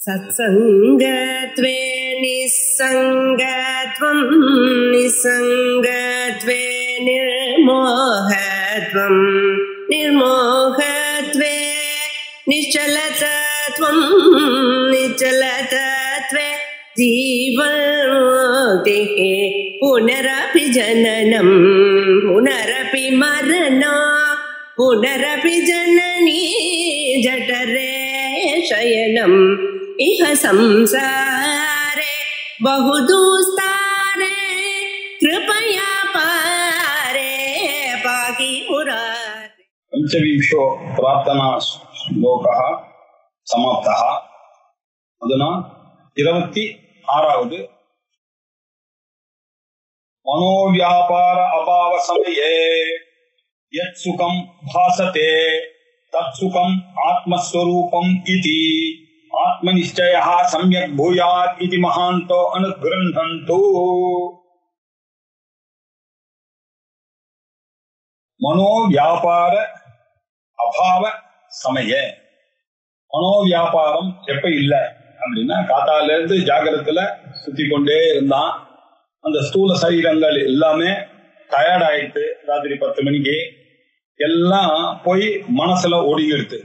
सत्सङ्गत्वे निस्सङ्गत्वं निस्सङ्गत्वे निर्मोहत्वं निर्मोहत्वे निश्चलतत्वं निश्चलतत्वे जीवन्मुक्तिः पुनरपि जननं पुनरपि मरणा पुनरपि जननी जठरे शयनम् इह संसारे बहुदुस्तारे कृपया पारे पाहि मुरारे पञ्चविंशो प्रार्थना श्लोकः समाप्तः अधुना இருபத்தி ஆறாவது मनोव्यापार अभाव समये यत् सुखम् भासते तत् सुखम् आत्मस्वरूपम् इति आत्मनिश्चयः सम्यक् भूयात् इति महान्तो अनुगृह्णन्तु மனோவியாபார அபாவ சமய மனோவியாபாரம் எப்ப இல்ல அப்படின்னா காத்தால இருந்து ஜாகிரத்துல சுத்தி கொண்டே இருந்தான் அந்த ஸ்தூல சரீரங்கள் எல்லாமே டயர்ட் ஆயிட்டு ராத்திரி பத்து மணிக்கு எல்லாம் போய் மனசுல ஒடுங்கிடுது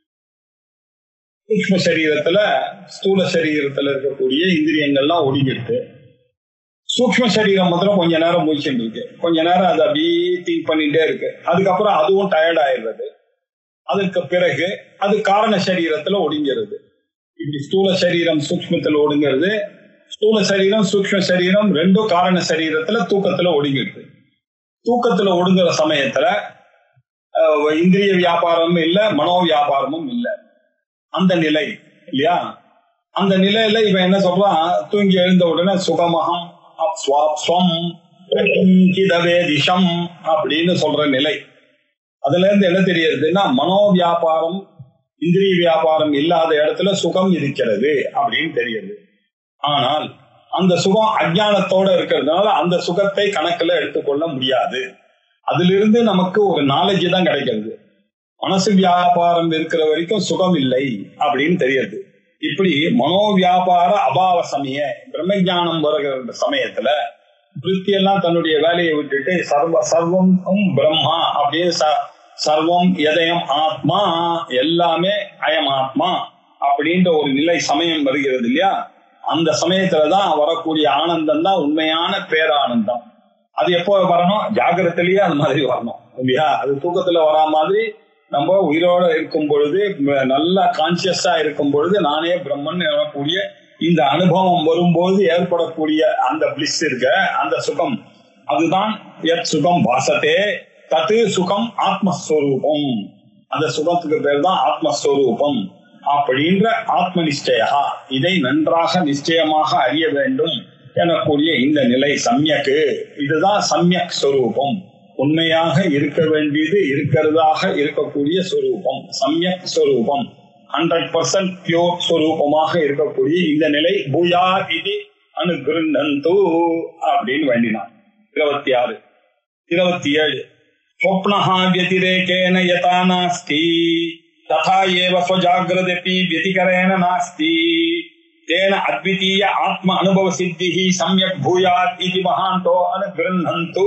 சூக்ம சரீரத்துல ஸ்தூல சரீரத்துல இருக்கக்கூடிய இந்திரியங்கள்லாம் ஒடுங்கிடுது சூக்ம சரீரம் மாத்திரம் கொஞ்ச நேரம் முடிச்சுட்டு இருக்கு கொஞ்ச நேரம் அது அப்படியே திங்க் பண்ணிட்டே இருக்கு அதுக்கப்புறம் அதுவும் டயர்ட் ஆயிடுறது அதுக்கு பிறகு அது காரண சரீரத்துல ஒடுங்கிறது இப்படி ஸ்தூல சரீரம் சூக்மத்துல ஒடுங்கிறது ஸ்தூல சரீரம் சூக்ம சரீரம் ரெண்டும் காரண சரீரத்துல தூக்கத்துல ஒடுங்கிடுது தூக்கத்துல ஒடுங்குற சமயத்துல அஹ், இந்திரிய வியாபாரமும் இல்ல மனோ வியாபாரமும் இல்ல அந்த நிலை இல்லையா அந்த நிலையில இவன் என்ன சொல்றான் தூங்கி எழுந்த உடனே சுகமகம் ஸ்வம் கிதவேதிஷம் அப்படின்னு சொல்ற நிலை அதுல இருந்து என்ன தெரியுதுன்னா மனோ வியாபாரம் இந்திரிய வியாபாரம் இல்லாத இடத்துல சுகம் இருக்கிறது அப்படின்னு தெரியுது ஆனால் அந்த சுகம் அஜானத்தோட இருக்கிறதுனால அந்த சுகத்தை கணக்குல எடுத்துக்கொள்ள முடியாது அதிலிருந்து நமக்கு ஒரு நாலேஜ் தான் கிடைக்கிறது மனசு வியாபாரம் இருக்கிற வரைக்கும் சுகம் இல்லை அப்படின்னு தெரியுது இப்படி மனோ வியாபார அபாவ சமய பிரம்மஞானம் வருகிற சமயத்துல விருத்தி எல்லாம் தன்னுடைய வேலையை விட்டுட்டு சர்வ சர்வம் பிரம்மா அப்படியே ச- சர்வம் எதயம் ஆத்மா எல்லாமே அயம் ஆத்மா அப்படின்ற ஒரு நிலை சமயம் வருகிறது இல்லையா அந்த சமயத்துலதான் வரக்கூடிய ஆனந்தம் தான் உண்மையான பேரானந்தம் அது எப்போ வரணும் ஜாகிரத்திலேயே அது மாதிரி வரணும் இல்லையா அது தூக்கத்துல வரா மாதிரி நம்ம உயிரோட இருக்கும் பொழுது ம- நல்லா கான்சியஸா இருக்கும் பொழுது நானே பிரம்மன் எனக்கூடிய இந்த அனுபவம் வரும்போது ஏற்படக்கூடிய அந்த பிளிஸ் இருக்க அந்த சுகம் அதுதான் எத் சுகம் வாசத்தே தத்து சுகம் ஆத்மஸ்வரூபம் அந்த சுகத்துக்கு பேர் தான் ஆத்மஸ்வரூபம் அப்படின்ற ஆத்ம நிச்சயா இதை நன்றாக நிச்சயமாக அறிய வேண்டும் எனக்கூடிய இந்த நிலை சம்யக்கு இதுதான் சம்யக் ஸ்வரூபம் உண்மையாக இருக்க வேண்டியது இருக்கிறதாக இருக்கக்கூடிய ஸ்வரூபம் சம்யக் ஸ்வரூபம் ஹண்ட்ரட் பர்சன்ட் பியோர் ஸ்வரூபமாக இருக்கக்கூடிய இந்த நிலை பூயா இது அனுகிருந்தந்து அப்படின்னு வேண்டினான் இருபத்தி ஆறு இருபத்தி ஏழு स्वप्नः व्यतिरेकेन यथा नास्ति तथा एव स्वजाग्रदपि व्यतिकरेण नास्ति तेन अद्वितीय आत्म अनुभव सिद्धिः सम्यक् भूयात् इति महान्तो अनुगृह्णन्तु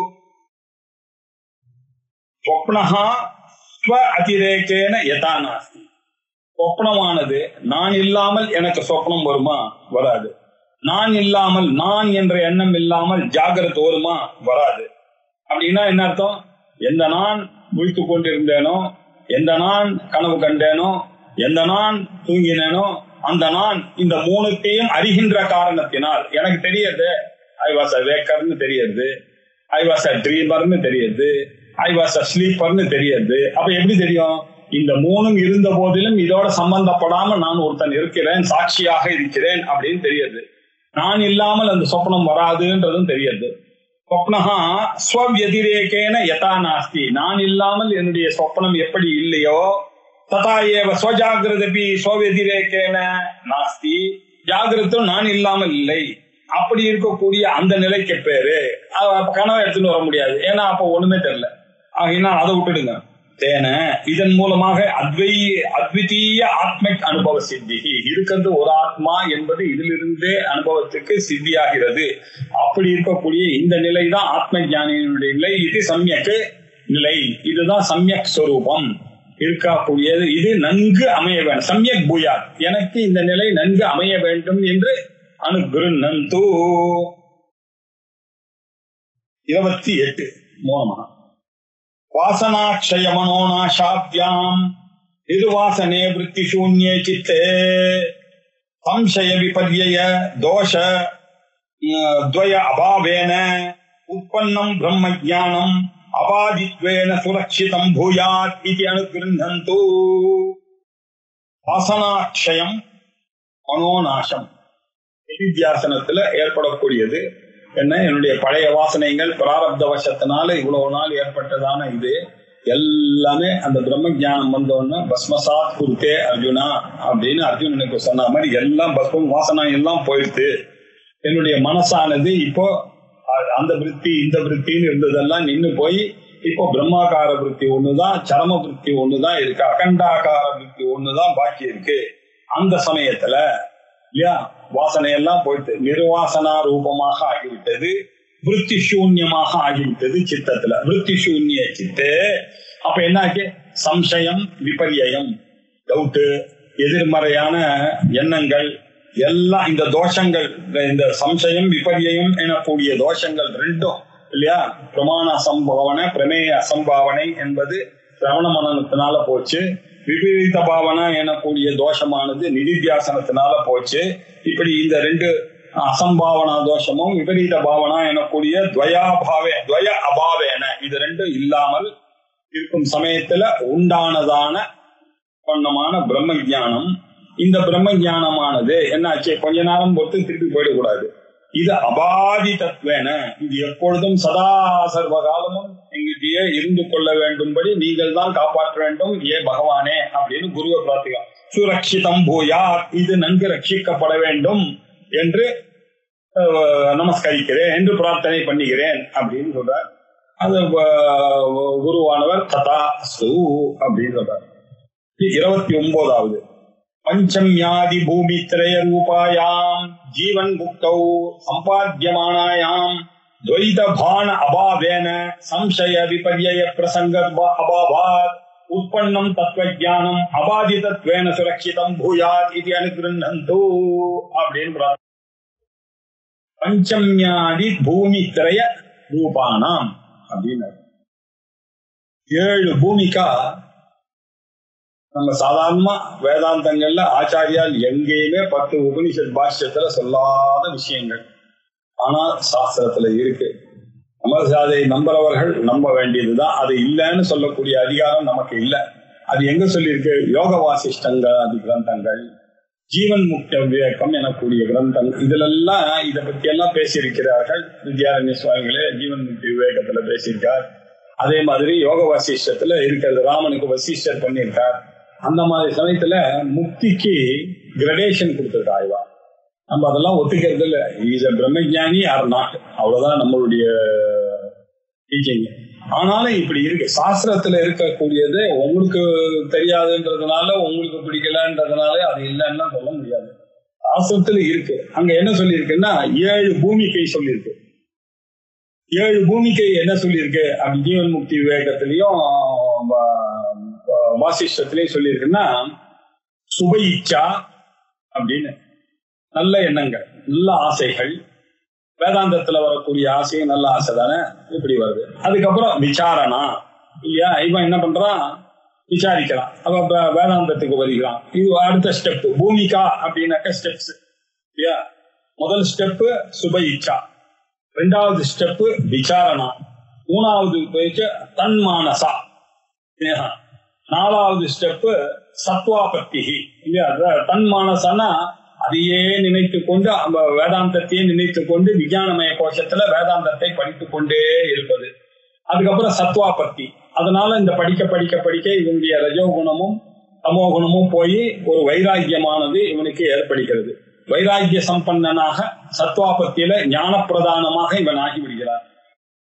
स्वप्नः स्व अतिरेकेन यथा नास्ति சொப்னமானது நான் இல்லாமல் எனக்கு சொப்னம் வருமா வராது நான் இல்லாமல் நான் என்ற எண்ணம் இல்லாமல் ஜாகிரத் வருமா வராது அப்படின்னா என்ன அர்த்தம் எந்த நான் முழித்து கொண்டிருந்தேனோ எந்த நான் கனவு கண்டேனோ எந்த நான் தூங்கினேனோ அந்த நான் இந்த மூணுத்தையும் அறிகின்ற காரணத்தினால் எனக்கு தெரியுது ஐ வாஸ் அ வேக்கர்னு தெரியுது ஐ வாஸ் அ ட்ரீமர்னு தெரியுது ஐ வாஸ் அ ஸ்லீப்பர்னு தெரியுது அப்ப எப்படி தெரியும் இந்த மூணும் இருந்த போதிலும் இதோட சம்பந்தப்படாம நான் ஒருத்தன் இருக்கிறேன் சாட்சியாக இருக்கிறேன் அப்படின்னு தெரியுது நான் இல்லாமல் அந்த சொப்னம் வராதுன்றதும் தெரியுது சொப்னஹா ஸ்வவியதிரேகேன யதா நாஸ்தி நான் இல்லாமல் என்னுடைய சொப்னம் எப்படி இல்லையோ ததா ஏவ ஸ்வஜாகிரதபி ஸ்வவியதிரேகேன நாஸ்தி ஜாகிரத்தும் நான் இல்லாமல் இல்லை அப்படி இருக்கக்கூடிய அந்த நிலைக்கு பேரு அது அப்ப கனவை எடுத்துட்டு வர முடியாது ஏன்னா அப்ப ஒண்ணுமே தெரியல ஆகினா அதை விட்டுடுங்க தேன இதன் மூலமாக அத்வை அத்விதீய ஆத்மிக் அனுபவ சித்தி இருக்கிறது ஒரு ஆத்மா என்பது இதிலிருந்தே அனுபவத்துக்கு சித்தியாகிறது அப்படி இருக்கக்கூடிய இந்த நிலை தான் ஆத்ம ஞானியினுடைய நிலை இது சமயக்கு நிலை இதுதான் சமயக் ஸ்வரூபம் இருக்கக்கூடியது இது நன்கு அமைய வேண்டும் சமயக் பூயா எனக்கு இந்த நிலை நன்கு அமைய வேண்டும் என்று அனுகிருநந்து இருபத்தி எட்டு மூலமாக வாசனாட்சய மனோநாசாபியாம் நிர்வாசனே விற்பி சூன்யே சித்தே சம்சய விபர்யய தோஷ அஹ், துவய அபாவேன உற்பன்னம் பிரம்ம ஜானம் அபாதித்வேன சுரக்ஷிதம் பூயாத் இது அனுகிருந்தந்து வாசனாட்சயம் மனோநாசம் நிதித்தியாசனத்துல ஏற்படக்கூடியது என்ன என்னுடைய பழைய வாசனைகள் பிராரப்த வசத்தினால இவ்வளவு நாள் ஏற்பட்டதான இது எல்லாமே அந்த பிரம்ம ஞானம் வந்தோடனே பஸ்மசாத் குருத்தே அர்ஜுனா அப்படின்னு அர்ஜுனனுக்கு சொன்ன மாதிரி எல்லாம் பஸ்மம் வாசனை எல்லாம் போயிடுத்து என்னுடைய மனசானது இப்போ அ- அந்த விருத்தி இந்த விருத்தின்னு இருந்ததெல்லாம் நின்னு போய் இப்போ பிரம்மாகார விருத்தி ஒண்ணுதான் சரம விருத்தி ஒண்ணுதான் இருக்கு அகண்டாகார விருத்தி ஒண்ணுதான் பாக்கி இருக்கு அந்த சமயத்துல இல்லையா வாசனை எல்லாம் போயிட்டு நிர்வாசனா ரூபமாக ஆகிவிட்டது விருத்தி சூன்யமாக ஆகிவிட்டது சித்தத்துல விருத்தி சூன்ய சித்து அப்ப என்னாச்சு சம்சயம் விபரியம் டவுட்டு எதிர்மறையான எண்ணங்கள் எல்லாம் இந்த தோஷங்கள் இந்த- இந்த சம்சயம் விபரியம் எனக்கூடிய தோஷங்கள் ரெண்டும் இல்லையா பிரமாண அசம்பாவனை பிரமேய அசம்பாவனை என்பது சிரவண மனனத்தினால போச்சு விபரீத பாவனை எனக்கூடிய தோஷமானது நிதித்தியாசனத்தினால போச்சு இப்படி இந்த ரெண்டு அசம்பாவனா தோஷமும் விபரீத பாவனா எனக்கூடிய துவயாபாவே துவய அபாவேன இது ரெண்டும் இல்லாமல் இருக்கும் சமயத்துல உண்டானதான பண்ணமான பிரம்ம ஞானம் இந்த பிரம்ம ஞானமானது என்னாச்சு கொஞ்ச நேரம் பொறுத்து திருப்பி போயிடக்கூடாது இது அபாதி தத்வேன இது எப்பொழுதும் சதா சர்வ காலமும் எங்கிட்டயே இருந்து கொள்ள வேண்டும்படி நீங்கள் தான் காப்பாற்ற வேண்டும் ஏ பகவானே அப்படின்னு குருவை பிரார்த்திக்கலாம் சுரக்ஷிதம் பூயா இது நன்கு ரட்சிக்கப்பட வேண்டும் என்று அஹ், நமஸ்கரிக்கிறேன் என்று பிரார்த்தனை பண்ணுகிறேன் அப்படின்னு சொல்றார் அது அஹ், குருவானவர் ததா அஸ்து அப்படின்னு சொல்றார் இருபத்தி ஒன்பதாவது பஞ்சம்யாதி பூமி திரய ரூபாயாம் ஜீவன் முக்தௌ சம்பாத்தியமானாயாம் துவைத பான அபாவேன சம்சய விபர்யய பிரசங்க அபாவாத் உற்பன்னம் தத்துவஜானம் அபாதிதத்வேன சுரக்ஷிதம் பூயாத் இது அனுகிருந்தந்து அப்படின்னு பிரார்த்தனை. பஞ்சம்யாதி பூமி திரய ரூபானாம் அப்படின்னு ஏழு பூமிக்கா நம்ம சாதாரணமா வேதாந்தங்கள்ல ஆச்சாரியால் எங்கேயுமே பத்து உபனிஷத் பாஷ்யத்துல சொல்லாத விஷயங்கள் ஆனா சாஸ்திரத்துல இருக்கு நம்ம அதை நம்புறவர்கள் நம்ப வேண்டியதுதான் அது இல்லைன்னு சொல்லக்கூடிய அதிகாரம் நமக்கு இல்லை அது எங்க சொல்லியிருக்கு யோக வாசிஷ்டங்கள் அது கிரந்தங்கள் ஜீவன் முக்த விவேகம் எனக்கூடிய கிரந்தங்கள் இதுல எல்லாம் இதை பத்தி எல்லாம் பேசியிருக்கிறார்கள் வித்யாரண்ய சுவாமிகளே ஜீவன் முக்தி விவேகத்துல பேசியிருக்கார் அதே மாதிரி யோக வசிஷ்டத்துல இருக்கிறது ராமனுக்கு வசிஷ்டர் பண்ணியிருக்கார் அந்த மாதிரி சமயத்துல முக்திக்கு கிரடேஷன் கொடுத்திருக்கா ஆய்வா நம்ம அதெல்லாம் ஒத்துக்கிறது இல்ல is a brahmajnani are not அவ்வளவுதான் நம்மளுடைய டீச்சிங் ஆனாலும் இப்படி இருக்கு சாஸ்திரத்துல இருக்கக்கூடியது உங்களுக்கு தெரியாதுன்றதுனால உங்களுக்கு பிடிக்கலன்றதுனால அது இல்லைன்னா சொல்ல முடியாது சாஸ்திரத்துல இருக்கு அங்க என்ன சொல்லியிருக்குன்னா ஏழு பூமிக்கை சொல்லியிருக்கு ஏழு பூமிக்கை என்ன சொல்லியிருக்கு அப்படி ஜீவன் முக்தி விவேகத்திலையும் வா- வாசிஷ்டத்திலையும் சொல்லியிருக்குன்னா சுப இச்சா அப்படின்னு நல்ல எண்ணங்கள் நல்ல ஆசைகள் வேதாந்தத்துல வரக்கூடிய ஆசையும் நல்ல ஆசை தானே இப்படி வருது அதுக்கப்புறம் விசாரணா இல்லையா இவன் என்ன பண்றான் விசாரிக்கிறான் அவன் வே- வேதாந்தத்துக்கு வருகிறான் இது அடுத்த ஸ்டெப் பூமிகா அப்படின்னாக்க ஸ்டெப்ஸ் இல்லையா முதல் ஸ்டெப் சுப இச்சா ரெண்டாவது ஸ்டெப் விசாரணா மூணாவது பேச்சு தன்மானசா இல்லையா? நாலாவது ஸ்டெப் சத்வாபத்தி இல்லையா அத- தன்மானசனா அதையே நினைத்து கொண்டு அந்த வேதாந்தத்தையே நினைத்து கொண்டு விஞ்ஞானமய கோஷத்துல வேதாந்தத்தை படித்துக் கொண்டே இருப்பது அதுக்கப்புறம் சத்வாபத்தி அதனால இந்த படிக்க படிக்க படிக்க இவனுடைய ரஜோகுணமும் தமோகுணமும் போய் ஒரு வைராக்கியமானது இவனுக்கு ஏற்படுகிறது வைராக்கிய சம்பன்னனாக சத்வாபத்தியில ஞான பிரதானமாக இவன் ஆகி விடுகிறார்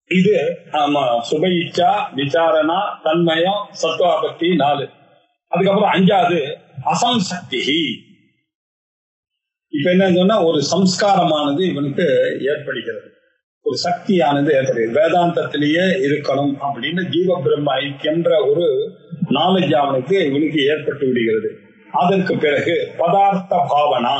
இது ஆமா சுப இச்சா விசாரணா தன்மயம் சத்வாபக்தி நாலு அதுக்கப்புறம் அஞ்சாவது அசம்சக்தி இப்ப என்ன சொன்னா ஒரு சம்ஸ்காரமானது இவனுக்கு ஏற்படுகிறது ஒரு சக்தியானது ஏற்படுகிறது வேதாந்தத்திலேயே இருக்கணும் அப்படின்னு ஜீவ பிரம்ம ஐக்கியம்ன்ற ஒரு நாலேஜ் அவனுக்கு இவனுக்கு ஏற்பட்டு விடுகிறது அதற்கு பிறகு பதார்த்த பாவனா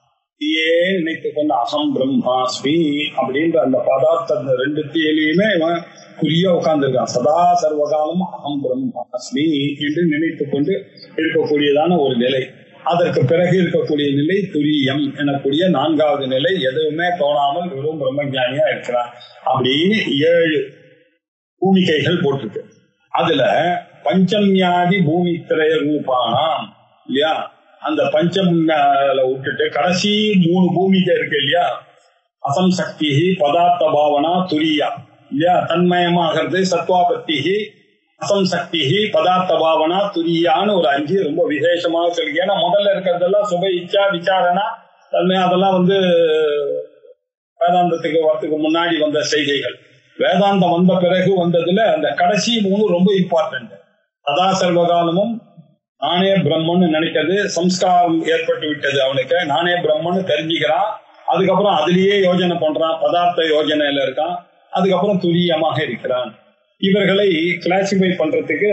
ஏ நினைத்து கொண்ட அகம் பிரம்மாஸ்மி அப்படின்ற அந்த பதார்த்த ரெண்டு தீலையுமே இவன் குறிய உட்கார்ந்துருக்கான் சதா சர்வகாலம் அகம் பிரம்மாஸ்மி என்று நினைத்து கொண்டு இருக்கக்கூடியதான ஒரு நிலை அதற்கு பிறகு இருக்கக்கூடிய நிலை துரியம் எனக்கூடிய நான்காவது நிலை எதுவுமே தோணாமல் வெறும் பிரம்மஞானியா இருக்கிறான் அப்படின்னு ஏழு பூமிகைகள் போட்டிருக்கு அதுல பஞ்சம்யாதி பூமி திரைய ரூபானாம் இல்லையா அந்த பஞ்சம் விட்டுட்டு கடைசி மூணு பூமிகை இருக்கு இல்லையா அசம் சக்தி பதார்த்த பாவனா துரியா இல்லையா தன்மயமாகிறது சத்வாபத்தி அசம் சக்தி பதார்த்த பாவனா துரியான்னு ஒரு அஞ்சு ரொம்ப விசேஷமாக சொல்லி ஏன்னா முதல்ல இருக்கிறதெல்லாம் சுப இச்சா விசாரணா தன்மை அதெல்லாம் வந்து வேதாந்தத்துக்கு வரத்துக்கு முன்னாடி வந்த செய்திகள் வேதாந்தம் வந்த பிறகு வந்ததுல அந்த கடைசி மூணு ரொம்ப இம்பார்ட்டன்ட் சதா சர்வகாலமும் நானே பிரம்மன்னு நினைக்கிறது சம்ஸ்காரம் ஏற்பட்டு விட்டது அவனுக்கு நானே பிரம்மன்னு தெரிஞ்சுக்கிறான் அதுக்கப்புறம் அதுலயே யோஜனை பண்றான் பதார்த்த யோஜனையில இருக்கான் அதுக்கப்புறம் துரியமாக இருக்கிறான் இவர்களை கிளாசிஃபை பண்றதுக்கு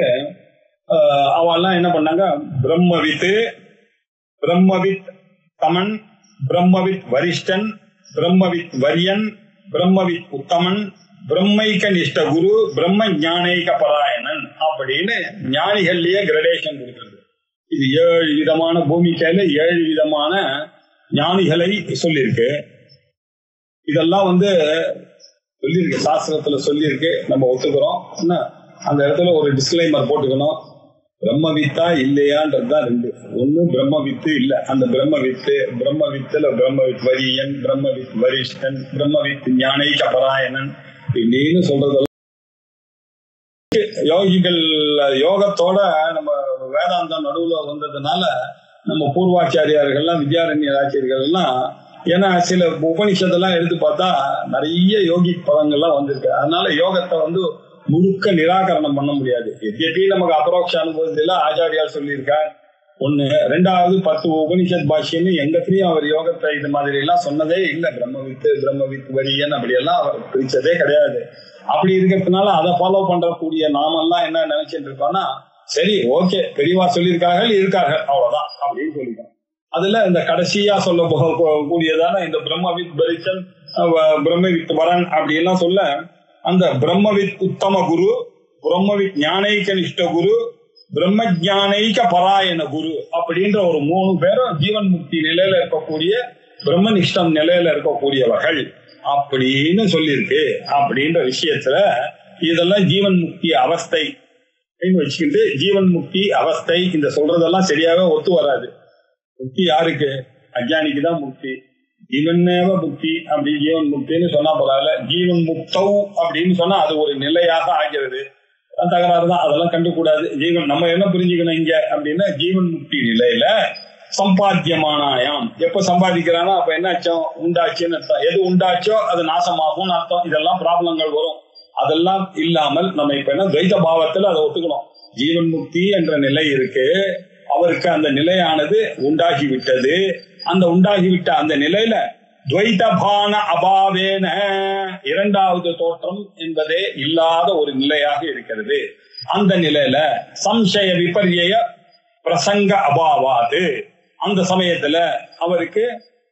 அவெல்லாம் என்ன பண்ணாங்க பிரம்மவித் பிரம்மவித் தமன் பிரம்மவித் வரிஷ்டன் பிரம்மவித் வரியன் பிரம்மவித் உத்தமன் பிரம்மைக்க நிஷ்ட குரு பிரம்ம ஞானைக பராயணன் அப்படின்னு ஞானிகள்லயே கிரடேஷன் கொடுக்கிறது இது ஏழு விதமான பூமிக்கையில ஏழு விதமான ஞானிகளை சொல்லியிருக்கு இதெல்லாம் வந்து சொல்லியிருக்கு சாஸ்திரத்துல சொல்லியிருக்கு நம்ம ஒத்துக்கிறோம் என்ன அந்த இடத்துல ஒரு டிஸ்கிளைமர் போட்டுக்கணும் பிரம்ம வித்தா இல்லையான்றதுதான் ரெண்டு ஒண்ணு பிரம்ம வித்து இல்ல அந்த பிரம்ம வித்து பிரம்ம வித்துல பிரம்ம வித் வரியன் பிரம்ம வித் வரிஷ்டன் பிரம்ம வித் ஞானைக பராயணன் இப்படின்னு சொல்றதெல்லாம் யோகிகள் யோகத்தோட நம்ம வேதாந்தம் நடுவுல வந்ததுனால நம்ம பூர்வாச்சாரியார்கள்லாம் வித்யாரண்ய ஆச்சாரியர்கள் எல்லாம் ஏன்னா சில உபனிஷத்தெல்லாம் எடுத்து பார்த்தா நிறைய யோகி பதங்கள்லாம் வந்திருக்கு அதனால யோகத்தை வந்து முழுக்க நிராகரணம் பண்ண முடியாது எத்தி நமக்கு அபரோக்ஷ அனுபவத்துல ஆச்சாரியார் சொல்லியிருக்கார் ஒண்ணு ரெண்டாவது பத்து உபனிஷத் பாஷ்யன்னு எங்கத்திலயும் அவர் யோகத்தை இது மாதிரி எல்லாம் சொன்னதே இல்லை பிரம்மவித்து பிரம்மவித் வரியன் அப்படி எல்லாம் அவர் பிரிச்சதே கிடையாது அப்படி இருக்கிறதுனால அதை ஃபாலோ பண்றக்கூடிய நாமெல்லாம் என்ன நினைச்சிட்டு இருக்கோம்னா சரி ஓகே பெரியவா சொல்லியிருக்கார்கள் இருக்கார்கள் அவ்வளவுதான் அப்படின்னு சொல்லிட்டோம் அதுல இந்த கடைசியா சொல்ல கூடியதான இந்த பிரம்மவித் பரிசன் பிரம்மவித் வரன் அப்படி எல்லாம் சொல்ல அந்த பிரம்மவித் உத்தம குரு பிரம்மவித் ஞானைக்க நிஷ்ட குரு பிரம்ம ஜானைக்க பராயண குரு அப்படின்ற ஒரு மூணு பேரும் ஜீவன் முக்தி நிலையில இருக்கக்கூடிய பிரம்மனிஷ்டம் நிலையில இருக்கக்கூடியவர்கள் அப்படின்னு சொல்லியிருக்கு அப்படின்ற விஷயத்துல இதெல்லாம் ஜீவன் முக்தி அவஸ்தை வச்சுக்கிட்டு ஜீவன் முக்தி அவஸ்தை இந்த சொல்றதெல்லாம் சரியாவே ஒத்து வராது முக்தி யாருக்கு அஜானிக்கு தான் முக்தி ஜீவனேவ முக்தி அப்படி ஜீவன் முக்தின்னு சொன்னா போறால ஜீவன் முக்தௌ அப்படின்னு சொன்னா அது ஒரு நிலையாக ஆகிறது தகராறு தான் அதெல்லாம் கண்டுக்கூடாது ஜீவன் நம்ம என்ன புரிஞ்சுக்கணும் இங்க அப்படின்னா ஜீவன் முக்தி நிலையில சம்பாத்தியமானாயாம் எப்ப சம்பாதிக்கிறானோ அப்ப என்ன அர்த்தம் உண்டாச்சுன்னு அர்த்தம் எது உண்டாச்சோ அது நாசமாகும்னு அர்த்தம் இதெல்லாம் ப்ராப்ளங்கள் வரும் அதெல்லாம் இல்லாமல் நம்ம இப்ப என்ன துவைத பாவத்துல அதை ஒத்துக்கணும் ஜீவன் முக்தி என்ற நிலை இருக்கு அவருக்கு அந்த நிலையானது உண்டாகி விட்டது அந்த உண்டாகிவிட்ட அந்த நிலையில துவைதபான அபாவேன இரண்டாவது தோற்றம் என்பதே இல்லாத ஒரு நிலையாக இருக்கிறது அந்த நிலையில சம்சய விபரிய பிரசங்க அபாவாது அந்த சமயத்துல அவருக்கு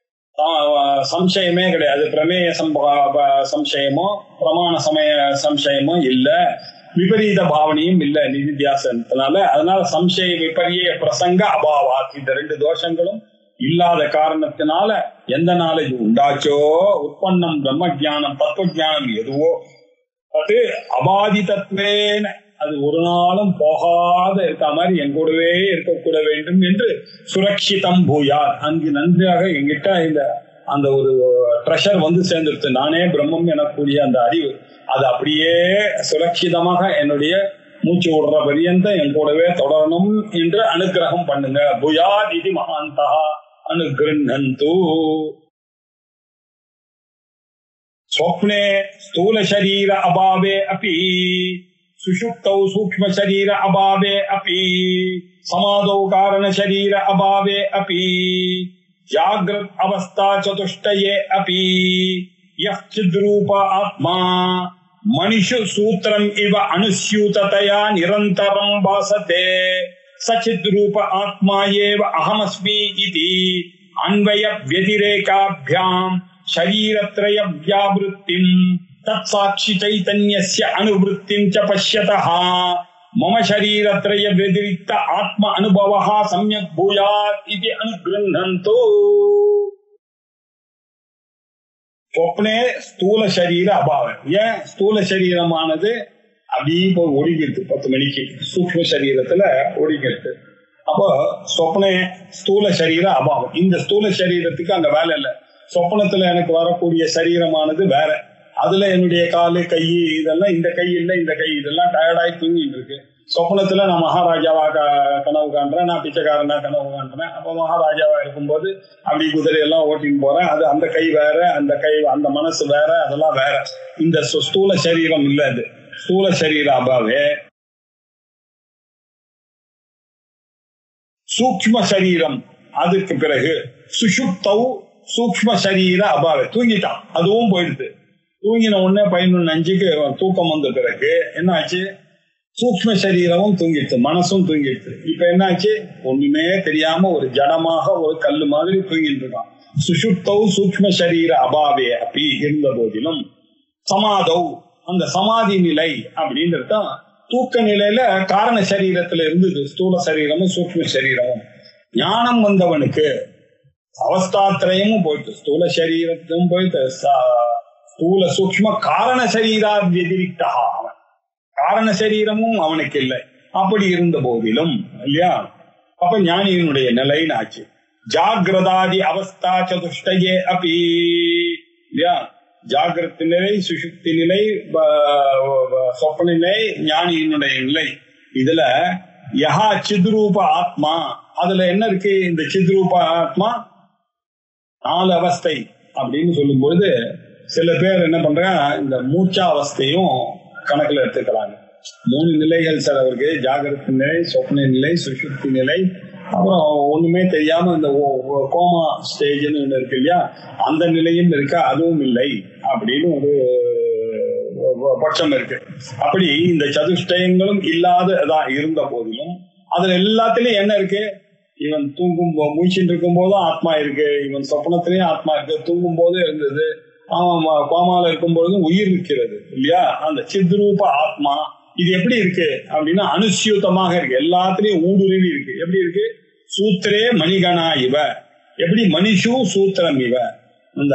சம்சயமே கிடையாது பிரமேய சம்சயமோ பிரமாண சமய சம்சயமோ இல்ல விபரீத பாவனையும் இல்ல நிதித்தியாசனத்தினால அதனால சம்சய விபரிய பிரசங்க அபாவாத் இந்த ரெண்டு தோஷங்களும் இல்லாத காரணத்தினால எந்த நாலேஜ் உண்டாச்சோ உற்பன்னம் பிரம்ம ஜானம் தத்துவ ஜானம் எதுவோ அது அபாதிதத்வேன அது ஒரு நாளும் போகாத இருக்க மாதிரி என் கூடவே இருக்கக்கூட வேண்டும் என்று சுரக்ஷிதம் பூயார் அங்கு நன்றாக எங்கிட்ட இந்த அந்த ஒரு ட்ரெஷர் வந்து சேர்ந்துருச்சு நானே பிரம்மம் எனக்கூடிய அந்த அறிவு அது அப்படியே சுரட்சிதமாக என்னுடைய மூச்சு விடுற பரியந்தம் என் கூடவே தொடரணும் என்று அனுகிரகம் பண்ணுங்க புயா நிதி மகாந்தா அனுகிருண்ணந்து स्वप्ने स्थूलशरीर अभावे अपि सुषुप्तौ सूक्ष्मशरीर अभावे अपि समाधौ कारणशरीर अभावे अपि जाग्रत अवस्था चतुष्टये अपि यः चिद्रूप आत्मा मणिषु सूत्रम् इव अनुस्यूततया निरन्तरं भासते सचिद्रूप आत्मा एव अहमस्मि इति अन्वय व्यतिरेकाभ्याम् शरीरत्रय व्यावृत्तिम् तत्साक्षि चैतन्यस्य अनुवृत्तिम् च पश्यतः मम शरीरत्रय व्यतिरिक्त आत्म अनुभवः सम्यक् भूयात् इति अनुगृह्णन्तु சொப்னே ஸ்தூல சரீர அபாவம் ஏன் ஸ்தூல சரீரமானது அப்படியே போய் ஒடுங்கிடுது பத்து மணிக்கு சூக்ம சரீரத்துல ஒடுங்கிடுது அப்போ சொப்னே ஸ்தூல சரீர அபாவம் இந்த ஸ்தூல சரீரத்துக்கு அங்க வேலை இல்லை சொப்பனத்துல எனக்கு வரக்கூடிய சரீரமானது வேற அதுல என்னுடைய காலு கை இதெல்லாம் இந்த கை இல்லை இந்த கை இதெல்லாம் டயர்டாகி தூங்கிட்டு இருக்கு சொப்பனத்துல நான் மகாராஜாவா க- கனவு காண்றேன் நான் பிச்சைக்காரனா கனவு காண்றேன் அப்ப மகாராஜாவா இருக்கும்போது அப்படி குதிரையெல்லாம் ஓட்டின்னு போறேன் அது அந்த கை வேற அந்த கை அந்த மனசு வேற அதெல்லாம் வேற இந்த சு- ஸ்தூல சரீரம் இல்ல அது ஸ்தூல சரீர அபாவே சூக்ம சரீரம் அதுக்கு பிறகு சுஷுப்தௌ சூக்ம சரீர அபாவே தூங்கிட்டான் அதுவும் போயிடுது தூங்கின உடனே பதினொன்னு அஞ்சுக்கு தூக்கம் வந்த பிறகு என்னாச்சு சூக்ம சரீரமும் தூங்கிடுச்சு மனசும் தூங்கிடுச்சு இப்ப என்னாச்சு ஒண்ணுமே தெரியாம ஒரு ஜடமாக ஒரு கல்லு மாதிரி தூங்கிட்டு இருக்கான் சுஷுப்தௌ சூக்ம சரீர அபாவே அப்படி இருந்த போதிலும் சமாதௌ அந்த சமாதி நிலை அப்படின்றது தூக்க நிலையில காரண சரீரத்துல இருந்தது ஸ்தூல சரீரமும் சூக்ம சரீரமும் ஞானம் வந்தவனுக்கு அவஸ்தாத்திரயமும் போயிட்டு ஸ்தூல சரீரத்தும் போயிட்டு ச- ஸ்தூல சூக்ம காரண சரீரா வெதிரிக்தா அவன் காரண சரீரமும் அவனுக்கு இல்லை அப்படி இருந்த போதிலும் இல்லையா அப்ப ஞானியினுடைய நிலைன்னு ஆச்சு ஜாகிரதாதி அவஸ்தா சதுஷ்டயே அப்படி இல்லையா ஜாகிரத நிலை சுஷுப்தி நிலை ப- ப- சொப்பன நிலை ஞானியினுடைய நிலை இதுல யஹா சித்ரூப ஆத்மா அதுல என்ன இருக்கு இந்த சித்ரூப ஆத்மா நாலு அவஸ்தை அப்படின்னு சொல்லும்போது சில பேர் என்ன பண்றாங்க இந்த மூச்சா அவஸ்தையும் கணக்குல எடுத்துக்கிறாங்க மூணு நிலைகள் சார் அவருக்கு ஜாகிரத நிலை சொப்ன நிலை சுஷுப்தி நிலை அப்புறம் ஒண்ணுமே தெரியாம இந்த ஓ- ஓ- கோமா ஸ்டேஜ்னு ஒண்ணு இருக்கு இல்லையா அந்த நிலையும் இருக்கு அதுவும் இல்லை அப்படின்னு ஒரு ஒரு பட்சம் இருக்கு அப்படி இந்த சதுஷ்டயங்களும் இல்லாததா இருந்த போதிலும் அதுல எல்லாத்துலயும் என்ன இருக்கு இவன் தூங்கும் போ- மூச்சுட்டு இருக்கும் போதும் ஆத்மா இருக்கு இவன் சொப்னத்திலயும் ஆத்மா இருக்கு தூங்கும் போதும் இருந்தது அவன் ம- கோமால இருக்கும் பொழுதும் உயிர் இருக்கிறது இல்லையா அந்த சித்ரூப ஆத்மா இது எப்படி இருக்கு அப்படின்னா அனுசியூத்தமாக இருக்கு எல்லாத்துலயும் ஊடுருவி இருக்கு எப்படி இருக்கு சூத்திரே மணிகணா இவ எப்படி மனுஷு சூத்திரம் இவ இந்த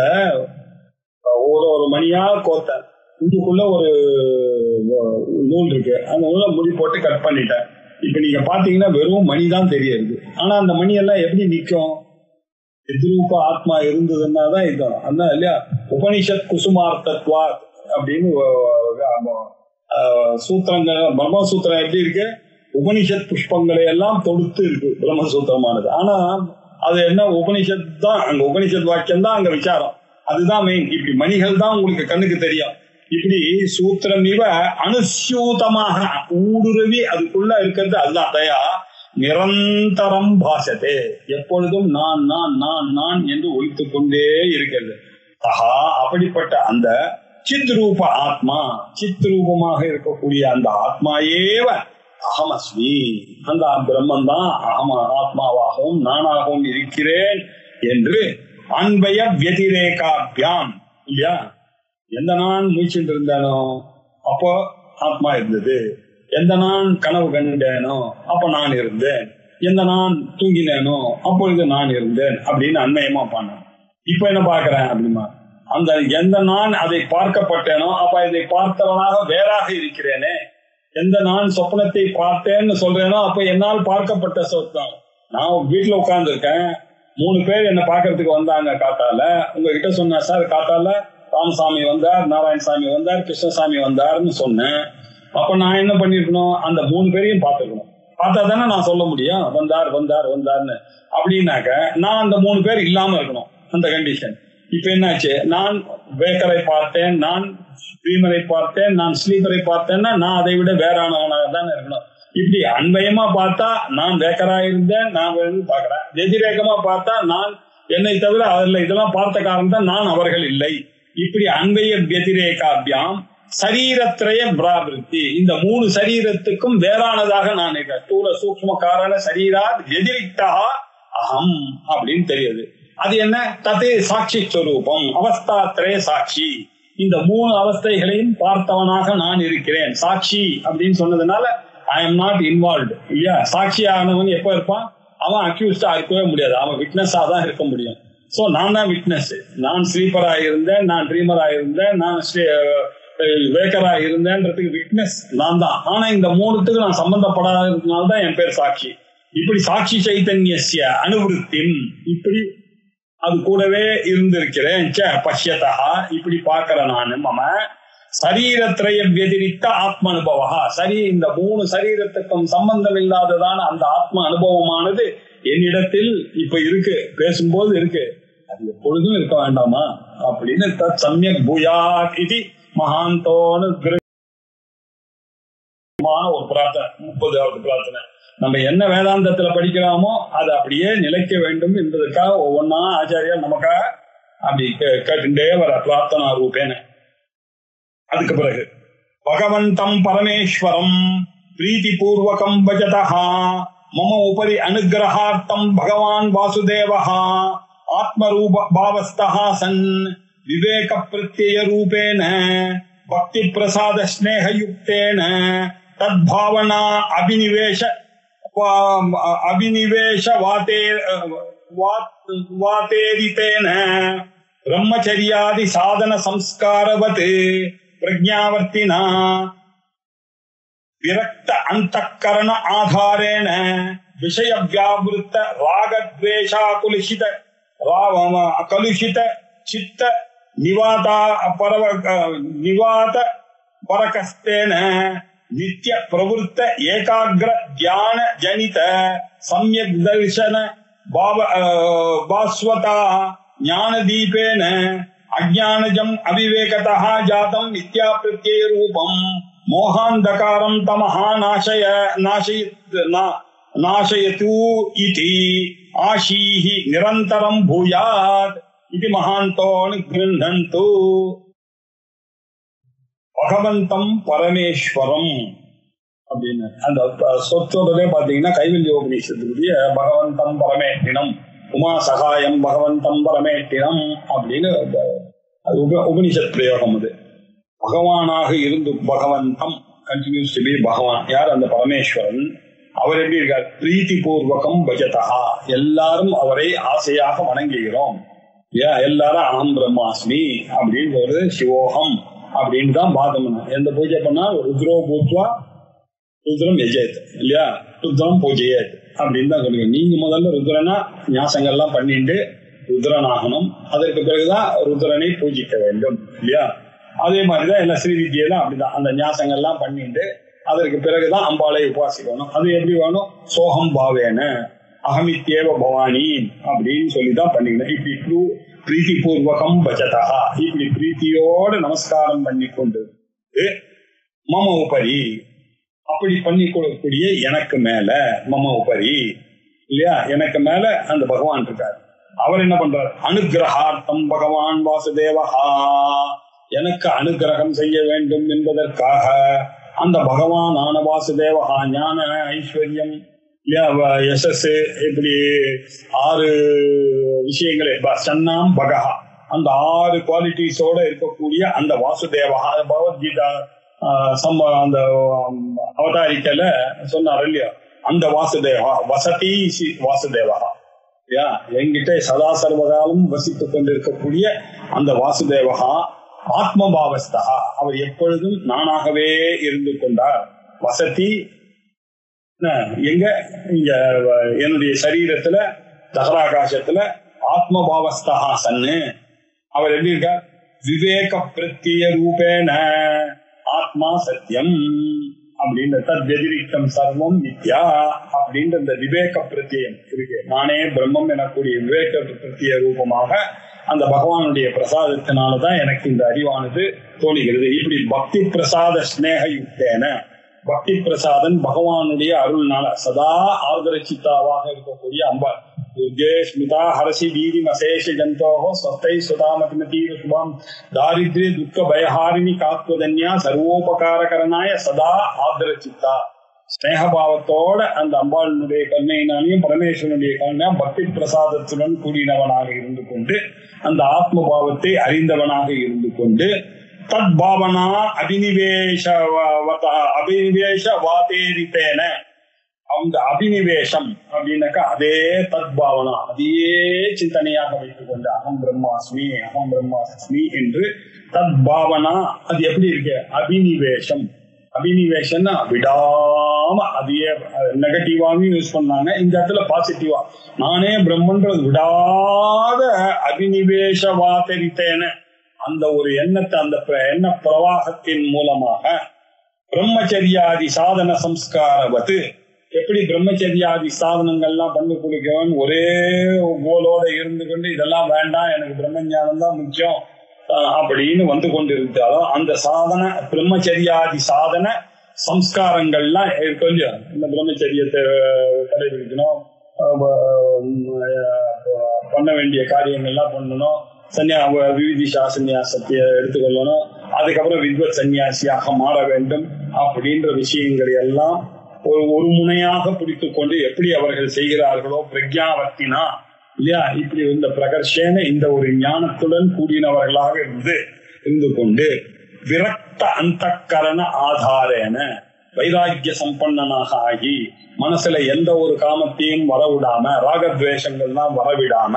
ஒரு ஒரு மணியா கோத்த இதுக்குள்ள ஒரு அஹ், நூல் இருக்கு அந்த நூலை முடி போட்டு கட் பண்ணிட்டேன் இப்ப நீங்க பாத்தீங்கன்னா வெறும் மணி தான் தெரியுது ஆனா அந்த மணி எல்லாம் எப்படி நிக்கும் எதிரூப ஆத்மா இருந்ததுன்னா தான் இதுதான் அதான் இல்லையா உபனிஷத் குசுமார்த்தத்வா அப்படின்னு அஹ், அஹ், சூத்திரங்கள் பிரம்மசூத்திரம் எப்படி இருக்கு உபனிஷத் புஷ்பங்களை எல்லாம் தொடுத்து இருக்கு பிரம்மசூத்திரமானது ஆனா அது என்ன உபனிஷத் தான் அங்க உபனிஷத் வாக்கியம் தான் அங்க விசாரம் அதுதான் மெயின் இப்படி மணிகள் தான் உங்களுக்கு கண்ணுக்கு தெரியும் இப்படி சூத்திரம் இவ அனுசியூதமாக ஊடுருவி அதுக்குள்ள இருக்கிறது அதுதான் தயா நிரந்தரம் பாசத்தே எப்பொழுதும் நான் நான் நான் நான் என்று ஒழித்துக் கொண்டே இருக்கிறது ஆஹா அப்படிப்பட்ட அந்த சித் ரூப ஆத்மா சித் ரூபமாக இருக்கக்கூடிய அந்த ஆத்மாயேவ அகமஸ்மி அந்த பிரம்மன் தான் அகம ஆத்மாவாகவும் நானாகவும் இருக்கிறேன் என்று அன்பய வதிரேகாபியாம் இல்லையா எந்த நான் மூச்சுட்டு இருந்தானோ அப்போ ஆத்மா இருந்தது எந்த நான் கனவு கண்டேனோ அப்ப நான் இருந்தேன் எந்த நான் தூங்கினேனோ அப்பொழுது நான் இருந்தேன் அப்படின்னு அண்மையமா பண்ணேன் இப்ப என்ன பாக்குறேன் அப்படிமா அந்த எந்த நான் அதை பார்க்கப்பட்டேனோ அப்ப இதை பார்த்தவனாக வேறாக இருக்கிறேனே எந்த நான் சொப்னத்தை பார்த்தேன்னு சொல்றேனோ அப்ப என்னால் பார்க்கப்பட்ட சொத்தம் நான் வீட்டுல உட்கார்ந்து இருக்கேன் மூணு பேர் என்ன பாக்குறதுக்கு வந்தாங்க காத்தால உங்ககிட்ட சொன்ன சார் காத்தால ராமசாமி வந்தார் நாராயணசாமி வந்தார் கிருஷ்ணசாமி வந்தார்னு சொன்னேன் அப்ப நான் என்ன பண்ணிருக்கணும் அந்த மூணு பேரையும் பார்த்துக்கணும் பார்த்தா தானே நான் சொல்ல முடியும் வந்தார் வந்தார் வந்தார்னு அப்படின்னாக்க நான் அந்த மூணு பேர் இல்லாம இருக்கணும் அந்த கண்டிஷன் இப்ப என்னாச்சு நான் வேக்கரை பார்த்தேன் நான் ஸ்ரீமரை பார்த்தேன் நான் ஸ்லீப்பரை பார்த்தேன்னா நான் அதை விட வேறானவனாக தான் இருக்கணும் இப்படி அன்பயமா பார்த்தா நான் வேக்கரா இருந்தேன் நான் வந்து பார்க்கிறேன் வெதிரேகமா பார்த்தா நான் என்னை தவிர அதில் இதெல்லாம் பார்த்த காரணம் தான் நான் அவர்கள் இல்லை இப்படி அன்பய வெதிரேகாபியாம் சரீரத்திரய பிராபிருத்தி இந்த மூணு சரீரத்துக்கும் வேறானதாக நான் இருக்கேன் ஸ்தூல சூக்ம காரண சரீரா வெதிரிக்தா அகம் அப்படின்னு தெரியுது அது என்ன ததே சாட்சி ஸ்வரூபம் அவஸ்தாத்திரய சாட்சி இந்த மூணு அவஸ்தைகளையும் பார்த்தவனாக நான் இருக்கிறேன் சாட்சி அப்படின்னு சொன்னதுனால ஐ எம் நாட் இன்வால்வ்டு இல்லையா சாட்சி ஆனவன் எப்ப இருப்பான் அவன் அக்யூஸ்டா இருக்கவே முடியாது அவன் விட்னஸா தான் இருக்க முடியும் சோ நான் தான் விட்னஸ் நான் ஸ்லீப்பரா இருந்தேன் நான் ட்ரீமரா இருந்தேன் நான் வேக்கரா இருந்தேன்றதுக்கு விட்னஸ் நான் தான் ஆனா இந்த மூணுத்துக்கு நான் சம்பந்தப்படாததுனால தான் என் பேர் சாட்சி இப்படி சாட்சி சைத்தன்யசிய அனுவருத்தின் இப்படி அது கூடவே இருந்திருக்கிறேன் ச பஷ்யதா இப்படி பார்க்கிற நான் மம சரீரத்திரைய வெதிரித்த ஆத்ம அனுபவா சரி இந்த மூணு சரீரத்துக்கும் சம்பந்தம் இல்லாததான அந்த ஆத்ம அனுபவமானது என்னிடத்தில் இப்ப இருக்கு பேசும்போது இருக்கு அது எப்பொழுதும் இருக்க வேண்டாமா அப்படின்னு தத் சமயக் பூயாத் இது மகாந்தோனு ஒரு பிரார்த்தனை முப்பதாவது பிரார்த்தனை நம்ம என்ன வேதாந்தத்துல படிக்கிறோமோ அது அப்படியே நிலைக்க வேண்டும் என்பதற்காக ஒவ்வொன்னா ஆச்சாரியா நமக்காக அப்படி கேட்டுட்டே வர பிரார்த்தனா ரூபேன அதுக்கு பிறகு பகவந்தம் பரமேஸ்வரம் பிரீத்தி பூர்வகம் பஜதா மம உபரி அனுகிரகார்த்தம் பகவான் வாசுதேவா ஆத்மரூப பாவஸ்தா சன் விவேக பிரத்யய ரூபேன பக்தி பிரசாத ஸ்நேகயுக்தேன தத்பாவனா அபினிவேஷ அபினிவேஷ வாத்தே வாத்தேரித்தேன பிரம்மச்சரியாதி சாதன சம்ஸ்காரவத் பிரஜாவர்த்தினா விரக்த அந்த ஆதாரேண விஷய வியாவிருத்த ராகத்வேஷாகுலிஷித கலுஷித சித்த நிவாதா பரவ நிவாத பரகஸ்தேன நித்திய பிரவருத்த ஏகாகிர தியான ஜனித சமயக் தர்சன பாவ பாஸ்வதா ஞான தீபேன அஜானஜம் அவிவேகதா ஜாதம் மித்யா பிரத்யய ரூபம் மோகாந்தகாரம் தமஹா நாசய நாசய நாசயத்து இதி ஆஷீஹி நிரந்தரம் பூயாத் இது மகாந்தோ நிகிருந்தந்து பகவந்தம் பரமேஸ்வரம் அப்படின்னு அந்த சொற்றொடரே பாத்தீங்கன்னா கைவல்ய உபநிஷத்துடைய பகவந்தம் பரமேட்டினம் உமா சகாயம் பகவந்தம் பரமேட்டினம் அப்படின்னு அது உப உபனிஷத் பிரயோகம் அது பகவானாக இருந்து பகவந்தம் கண்டினியூஸ் டு பி பகவான் யார் அந்த பரமேஸ்வரன் அவர் எப்படி இருக்கார் பிரீத்தி பூர்வகம் பஜதா எல்லாரும் அவரை ஆசையாக வணங்குகிறோம் எல்லாரும் அகம் பிரம்மாஸ்மி அப்படின்னு ஒரு சிவோகம் அப்படின்னு தான் பாதம் எந்த பூஜை பண்ணா ருத்ரோ பூத்வா ருத்ரம் எஜயத் இல்லையா ருத்ரம் பூஜையத் அப்படின்னு தான் சொல்லுங்க நீங்க முதல்ல ருத்ரனா ஞாசங்கள்லாம் பண்ணிட்டு ருத்ரன் ஆகணும் அதற்கு பிறகுதான் ருத்ரனை பூஜிக்க வேண்டும் இல்லையா அதே மாதிரிதான் எல்லா ஸ்ரீவித்யெல்லாம் அப்படிதான் அந்த ஞாசங்கள்லாம் பண்ணிட்டு அதற்கு பிறகுதான் அம்பாளை உபாசிக்கணும் அது எப்படி வேணும் சோகம் பாவேன அகமித்யேவ பவானி அப்படின்னு சொல்லிதான் பண்ணிக்கணும் இப்படி பிரீத்தி பூர்வகம் பஜதா இப்படி பிரீத்தியோட நமஸ்காரம் பண்ணி கொண்டு மம உபரி அப்படி பண்ணி கொடுக்கக்கூடிய எனக்கு மேல மம உபரி இல்லையா எனக்கு மேல அந்த பகவான் இருக்கார் அவர் என்ன பண்றார் அனுகிரகார்த்தம் பகவான் வாசுதேவஹா எனக்கு அனுகிரகம் செய்ய வேண்டும் என்பதற்காக அந்த பகவான் ஆன வாசுதேவஹா ஞான ஐஸ்வர்யம் யசஸ் இப்படி ஆறு விஷயங்களே சன்னாம் பகஹா அந்த ஆறு குவாலிட்டிஸோட இருக்கக்கூடிய அந்த வாசுதேவஹா பகவத்கீதா சம்ப அந்த அவதாரிக்கல சொன்னார் இல்லையா அந்த வாசுதேவா வசதி வாசுதேவா யா என்கிட்ட சதா சர்வகாலம் வசித்துக் கொண்டிருக்கக்கூடிய அந்த வாசுதேவகா ஆத்மபாவஸ்தா அவர் எப்பொழுதும் நானாகவே இருந்து கொண்டார் வசதி எங்க இங்க என்னுடைய சரீரத்துல தகராகாசத்துல ஆத்மபாவஸ்தா சன்னு அவர் எப்படி இருக்கார் விவேக பிரத்திய ரூபேன ஆத்மா சத்தியம் அப்படின்ற தத் வெதிரிக்தம் சர்வம் நித்யா அப்படின்ற இந்த விவேக பிரத்தியம் இருக்கு நானே பிரம்மம் எனக்கூடிய விவேக பிரத்திய ரூபமாக அந்த பகவானுடைய பிரசாதத்தினாலதான் எனக்கு இந்த அறிவானது தோணுகிறது இப்படி பக்தி பிரசாத ஸ்நேக யுக்தேன பக்தி பிரசாதன் பகவானுடைய அருள்னால சதா ஆர்தரச்சித்தாவாக இருக்கக்கூடிய அம்பாள் துர்கே ஸ்மிதா ஹரசி வீதி மசேஷ ஜந்தோகோ சொத்தை சுதாமதிமதீர சுபாம் தாரித்ரிய துக்க பயஹாரிணி காத்வதன்யா சர்வோபகாரகரனாய சதா ஆர்தரச்சித்தா ஸ்நேகபாவத்தோட அந்த அம்பாளினுடைய கருணையினாலையும் பரமேஸ்வரனுடைய கருணையா பக்தி பிரசாதத்துடன் கூடினவனாக இருந்து கொண்டு அந்த ஆத்ம பாவத்தை அறிந்தவனாக இருந்து கொண்டு தத் பாவனா அபினிவேஷ அபினிவேஷ வாதேரித்தேன அவங்க அபினிவேஷம் அப்படின்னாக்கா அதே தத் பாவனா அதையே சிந்தனையாக வைத்துக் கொண்டு அகம் பிரம்மாஸ்மி அகம் பிரம்மாஸ்மி என்று தத் பாவனா அது எப்படி இருக்கு அபினிவேஷம் அபினிவேஷன்னா விடாம அதையே நெகட்டிவாவும் யூஸ் பண்ணாங்க இந்த இடத்துல பாசிட்டிவா நானே பிரம்மன்றது விடாத அபினிவேஷ வாத்தரித்தேன அந்த ஒரு எண்ணத்தை அந்த பிர- எண்ண பிரவாகத்தின் மூலமாக பிரம்மச்சரியாதி சாதன சம்ஸ்காரவத்து எப்படி பிரம்மச்சரியாதி சாதனங்கள்லாம் பண்ணி கொடுக்கவன் ஒரே கோலோட இருந்து கொண்டு இதெல்லாம் வேண்டாம் எனக்கு பிரம்மஞானம் தான் முக்கியம் ஆஹ் அப்படின்னு வந்து கொண்டிருந்தாலும் அந்த சாதன பிரம்மச்சரியாதி சாதன சம்ஸ்காரங்கள்லாம் இருக்கும் இல்லையா இந்த பிரம்மச்சரியத்தை கடைபிடிக்கணும் ஆஹ் ஆஹ் பண்ண வேண்டிய காரியங்கள்லாம் பண்ணணும் சன்னியா விவிதிஷா சந்நியாசத்தை எடுத்துக்கொள்ளணும் அதுக்கப்புறம் வித்வத் சன்னியாசியாக மாற வேண்டும் அப்படின்ற விஷயங்களை எல்லாம் ஒரு ஒரு முனையாக பிடித்துக் கொண்டு எப்படி அவர்கள் செய்கிறார்களோ பிரக்யாவர்த்தினா இல்லையா இப்படி இந்த பிரகர்ஷேன இந்த ஒரு ஞானத்துடன் கூடினவர்களாக இருந்து இருந்து கொண்டு விரக்த அந்த கரண ஆதாரேன வைராக்கிய சம்பன்னனாக ஆகி மனசுல எந்த ஒரு காமத்தையும் வரவிடாம ராகத்வேஷங்கள்லாம் வரவிடாம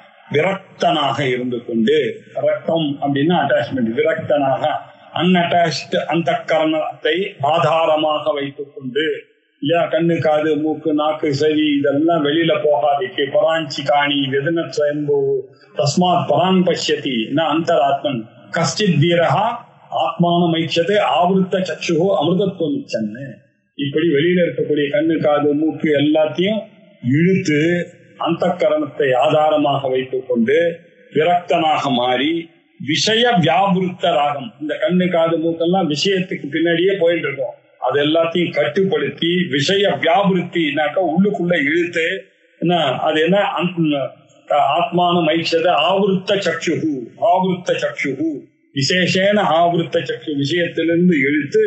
விரக்தனாக இருந்து கொண்டு ரக்தம் அப்படின்னா அட்டாச்மெண்ட் விரக்தனாக அன்அட்டாச்டு அந்த கரணத்தை ஆதாரமாக வைத்துக் கொண்டு இல்லையா கண்ணு காது மூக்கு நாக்கு செவி இதெல்லாம் வெளியில போகாதிக்கு பராஞ்சி காணி வெதன ஸ்வயம்பு தஸ்மாத் பராங் பஷ்யதி ந அந்தராத்மன் கஷ்டித் தீரகா ஆத்மான மைச்சது ஆவருத்த சக்ஷு அமிர்தத்துவம் இச்சன்னு இப்படி வெளியில இருக்கக்கூடிய கண்ணு காது மூக்கு எல்லாத்தையும் இழுத்து அந்த கரணத்தை ஆதாரமாக வைத்துக் கொண்டு விரக்தனாக மாறி விஷய வியாபுருத்த ராகம் இந்த கண்ணு காது மூக்கெல்லாம் விஷயத்துக்கு பின்னாடியே போயிட்டு இருக்கோம் அது எல்லாத்தையும் கட்டுப்படுத்தி விஷய வியாபுருத்தினாக்கா உள்ளுக்குள்ள இழுத்து என்ன அது என்ன அந்த- ஆத்மான மைஷத ஆவருத்த சக்ஷுகு ஆவருத்த சக்ஷுகு விசேஷேன ஆவருத்த சக்ஷு விஷயத்திலிருந்து இழுத்து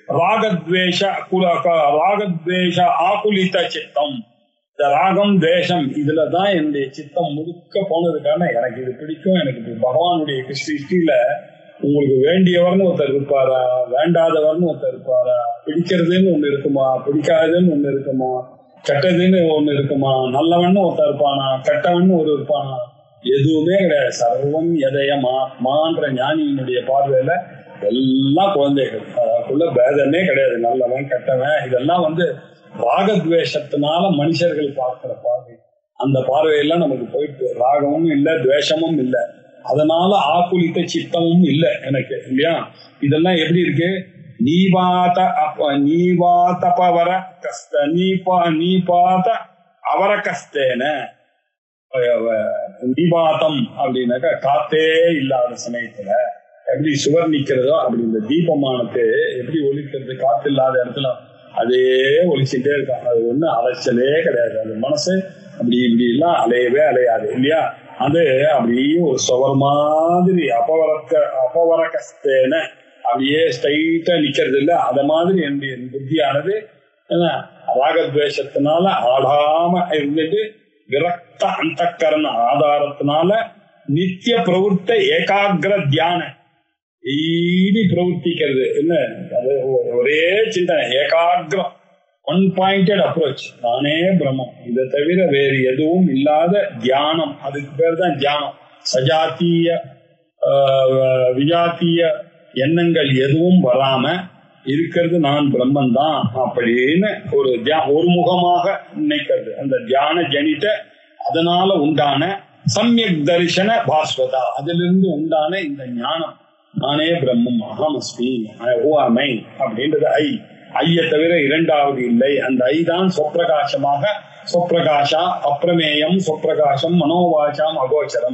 ராகத்வேஷ குல ராகத்வேஷ ஆகுலித சித்தம் இந்த ராகம் தேசம் இதுலதான் என்னுடைய சித்தம் முழுக்க போனதுக்கான எனக்கு இது பிடிக்கும் எனக்கு இது பகவானுடைய கிருஷ்டியில உங்களுக்கு வேண்டியவர்னு ஒருத்தர் இருப்பாரா வேண்டாதவர்னு ஒருத்தர் இருப்பாரா பிடிக்கிறதுன்னு ஒண்ணு இருக்குமா பிடிக்காதுன்னு ஒண்ணு இருக்குமா கெட்டதுன்னு ஒண்ணு இருக்குமா நல்லவன்னு ஒருத்தர் இருப்பானா கெட்டவன்னு ஒரு இருப்பானா எதுவுமே கிடையாது சர்வம் எதயம் ஆத்மான்ற ஞானியினுடைய பார்வையில எல்லாம் குழந்தைகள் அதுக்குள்ள பேதமே கிடையாது நல்லவன் கெட்டவன் இதெல்லாம் வந்து ராகத்வேஷத்தினால மனுஷர்கள் பார்க்கிற பார்வை அந்த பார்வையெல்லாம் நமக்கு போயிட்டு ராகமும் இல்லை துவேஷமும் இல்லை அதனால ஆக்குலித்த சித்தமும் இல்லை எனக்கு இல்லையா இதெல்லாம் எப்படி இருக்கு நீபாத அப்ப நீவாத்தபவர கஸ்த நீபா நீபாத அவர கஸ்தேன தீபாத்தம் அப்படின்னாக்கா காத்தே இல்லாத சமயத்துல எப்படி சுவர் நிக்கிறதோ அப்படி இந்த தீபமானது எப்படி ஒலிக்கிறது காத்து இல்லாத இடத்துல அதே ஒலிச்சுட்டே இருக்கும் அது ஒண்ணு அலைச்சலே கிடையாது அது மனசு அப்படி இப்படி எல்லாம் அலையவே அலையாது இல்லையா அது அப்படியே ஒரு சுவர் மாதிரி அபவரக்க அபவரகஸ்தேன அப்படியே ஸ்ட்ரைட்டா நிக்கிறது இல்ல அத மாதிரி என்னுடைய புத்தியானது என்ன ராகத்வேஷத்தினால ஆடாம இருந்துட்டு விரக்த அந்த கரண ஆதாரத்தினால நித்திய பிரவருத்த ஏகாகிர தியான டெய்லி பிரவர்த்திக்கிறது என்ன அது ஒரே சிந்தனை ஏகாகிரம் ஒன் பாயிண்டட் அப்ரோச் நானே பிரம்மம் இதை தவிர வேறு எதுவும் இல்லாத தியானம் அதுக்கு பேர் தான் தியானம் சஜாத்திய ஆஹ், விஜாத்திய எண்ணங்கள் எதுவும் வராம இருக்கிறது நான் பிரம்மன் தான் அப்படின்னு ஒரு தியா- ஒரு முகமாக நினைக்கிறது அந்த தியான ஜனித அதனால உண்டான சமயக் தரிசன பாஸ்வதா அதிலிருந்து உண்டான இந்த ஞானம் நானே பிரம்மம் அகமஸ்மி ஓமை அப்படின்றது ஐ ஐய தவிர இரண்டாவது இல்லை அந்த ஐ தான் சொப்பிரகாசமாக சொப்பிரகாஷா அப்பிரமேயம் சொப்பிரகாசம் மனோவாசாம் அகோச்சரம்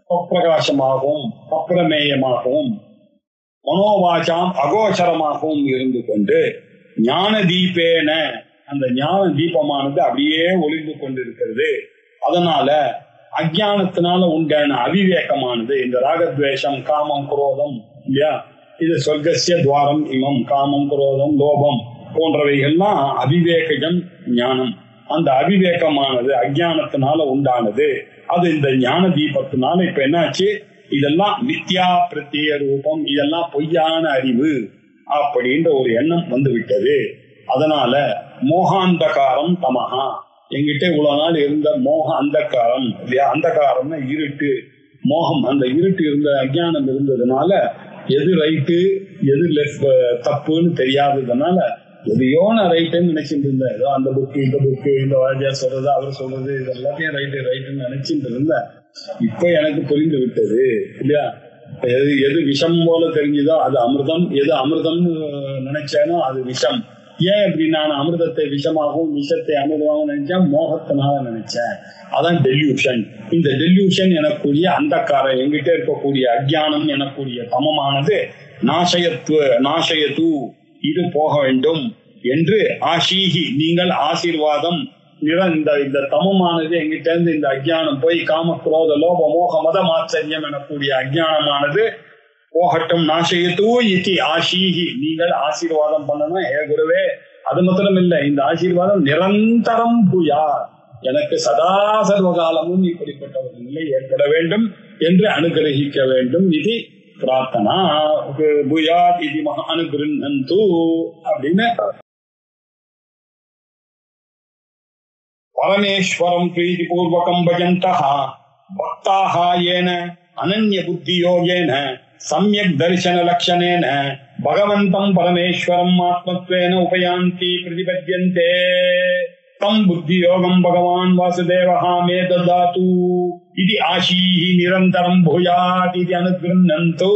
பிரகாசமாகவும் அப்பிரமேயமாகவும் மனோவாச்சாம் அகோச்சரமாகவும் இருந்து கொண்டு ஞான தீபேன அந்த ஞான தீபமானது அப்படியே ஒளிந்து கொண்டிருக்கிறது அதனால அஜானத்தினால உண்டான அவிவேகமானது இந்த ராகத்வேஷம் காமம் குரோதம் இல்லையா இது சொர்க்கசிய துவாரம் இமம் காமம் குரோதம் லோபம் போன்றவைகள்லாம் அவிவேகம் ஞானம் அந்த அவிவேகமானது அஜானத்தினால உண்டானது அது இந்த ஞான தீபத்தினால இப்ப என்னாச்சு இதெல்லாம் மித்யா பிரத்ய ரூபம் இதெல்லாம் பொய்யான அறிவு அப்படின்ற ஒரு எண்ணம் வந்து விட்டது அதனால மோகாந்தகாரம் தமஹா எங்கிட்ட இவ்வளவு நாள் இருந்த மோக அந்தகாரம் இல்லையா அந்தகாரம்னா இருட்டு மோகம் அந்த இருட்டு இருந்த அஜானம் இருந்ததுனால எது ரைட்டு எது லெஃப்ட் தப்புன்னு தெரியாததுனால எதையோ நான் ரைட்டுன்னு நினைச்சிட்டு இருந்தேன் ஏதோ அந்த புக்கு இந்த புக்கு இந்த வாஜியார் சொல்றது அவர் சொல்றது இது எல்லாத்தையும் ரைட்டு ரைட்டுன்னு நினைச்சிட்டு இருந்தேன் இப்ப எனக்கு புரிந்து விட்டது இல்லையா எது எது விஷம் போல தெரிஞ்சுதோ அது அமிர்தம் எது அமிர்தம்னு நினைச்சேனோ அது விஷம் ஏன் இப்படி நான் அமிர்தத்தை விஷமாகவும் விஷத்தை அமிர்தமாகவும் நினைச்சேன் மோகத்தினால நினைச்சேன் அதான் டெல்யூஷன் இந்த டெல்யூஷன் எனக்கூடிய அந்தக்கார எங்கிட்ட இருக்கக்கூடிய அஜ்ஞானம் எனக்கூடிய தமமானது நாசயத்துவ நாசயத்து இது போக வேண்டும் என்று ஆஷீஹி நீங்கள் ஆசீர்வாதம் நிற- இந்த இந்த தமமானது எங்கிட்ட இருந்து இந்த அஜ்ஞானம் போய் காம குரோத லோப மோக மத மாச்சரியம் எனக்கூடிய அஜ்ஞானமானது போகட்டும் நாசயத்து இத்தி ஆஷீஹி நீங்கள் ஆசீர்வாதம் பண்ணணும் ஏ குருவே அது மாத்திரம் இல்ல இந்த ஆசீர்வாதம் நிரந்தரம் புயா எனக்கு சதா சர்வகாலமும் இப்படிப்பட்ட ஒரு நிலை ஏற்பட வேண்டும் என்று அனுகிரகிக்க வேண்டும் இது பிரார்த்தனா புயாத் இது மகா அனுகிருந்தந்து அப்படின்னு பரமேஸ்வரம் பிரீதிபூர்வகம் பஜந்தः பக்தாः येन அனன்ய புத்தியோகேன சமயக் தரிசன லட்சணேன பகவந்தம் பரமேஸ்வரம் ஆத்மத்வேன உபயாந்தி பிரதிபத்யந்தே தம் புத்தியோகம் பகவான் வாசுதேவः மே ததாது இது ஆஷீஹி நிரந்தரம் பூயாத் இது அனுகிருந்தந்து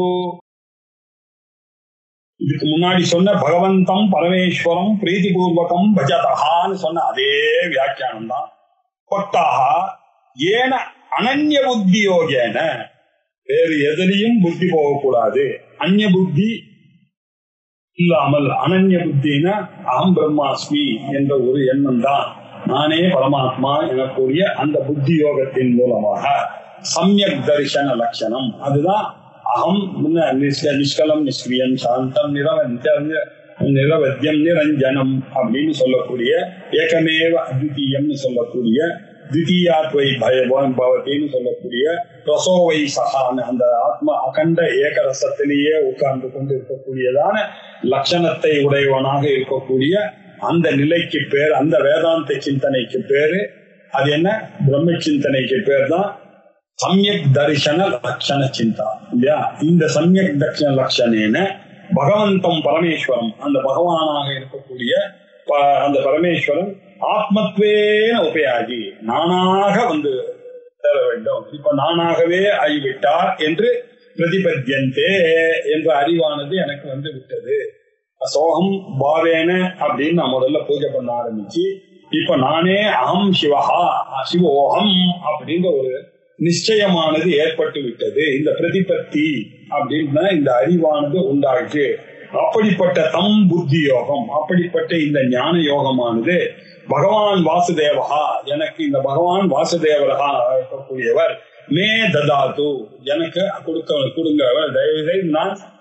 இதுக்கு முன்னாடி சொன்ன பகவந்தம் பரமேஸ்வரம் பிரீதிபூர்வகம் பஜதஹான்னு சொன்ன அதே வியாக்கியானம் தான் பக்தாக ஏன அனன்ய புத்தியோகேன வேறு எதிலையும் புத்தி போகக்கூடாது அந்நிய புத்தி இல்லாமல் அனன்ய புத்தினா அகம் பிரம்மாஸ்மி என்ற ஒரு எண்ணம் தான் நானே பரமாத்மா எனக்கூடிய அந்த புத்தி யோகத்தின் மூலமாக சமயக் தரிசன லட்சணம் அதுதான் அகம் முன்ன நிஷ்க- நிஷ்கலம் நிஷ்கிரியம் சாந்தம் நிரவஞ்சம் நிரவத்தியம் நிரஞ்சனம் அப்படின்னு சொல்லக்கூடிய ஏகமேவ அத்விதீயம்னு சொல்லக்கூடிய தித்தீயாத்வை பயம் பவத்தின்னு சொல்லக்கூடிய ரசோவை சகான்னு அந்த ஆத்மா அகண்ட ஏகரசத்திலேயே உட்கார்ந்து கொண்டு இருக்கக்கூடியதான லட்சணத்தை உடையவனாக இருக்கக்கூடிய அந்த நிலைக்கு பேர் அந்த வேதாந்த சிந்தனைக்கு பேரு அது என்ன பிரம்ம சிந்தனைக்கு பேர் தான் சமயக் தரிசன லட்சண சிந்தா இல்லையா இந்த சமயக் தர்ஷன லட்சணேன பகவந்தம் பரமேஸ்வரம் அந்த பகவானாக இருக்கக்கூடிய ப- அந்த பரமேஸ்வரன் ஆத்மத்வேன உபயாகி நானாக வந்து சேர வேண்டும் இப்ப நானாகவே ஆகிவிட்டார் என்று பிரதிபத்தியந்தே என்ற அறிவானது எனக்கு வந்து விட்டது சோகம் பாவேன அப்படின்னு நான் முதல்ல பூஜை பண்ண ஆரம்பிச்சு இப்ப நானே அகம் சிவஹா சிவோகம் அப்படின்ற ஒரு நிச்சயமானது ஏற்பட்டு விட்டது இந்த பிரதிபத்தி அப்படின்னா இந்த அறிவானது உண்டாயிற்று அப்படிப்பட்ட தம் புத்தி யோகம் அப்படிப்பட்ட இந்த ஞான யோகமானது பகவான் வாசுதேவகா எனக்கு இந்த பகவான் வாசுதேவரகா இருக்கக்கூடியவர் மே ததாது எனக்கு கொடுக்க கொடுங்க தயவு செய்து நான்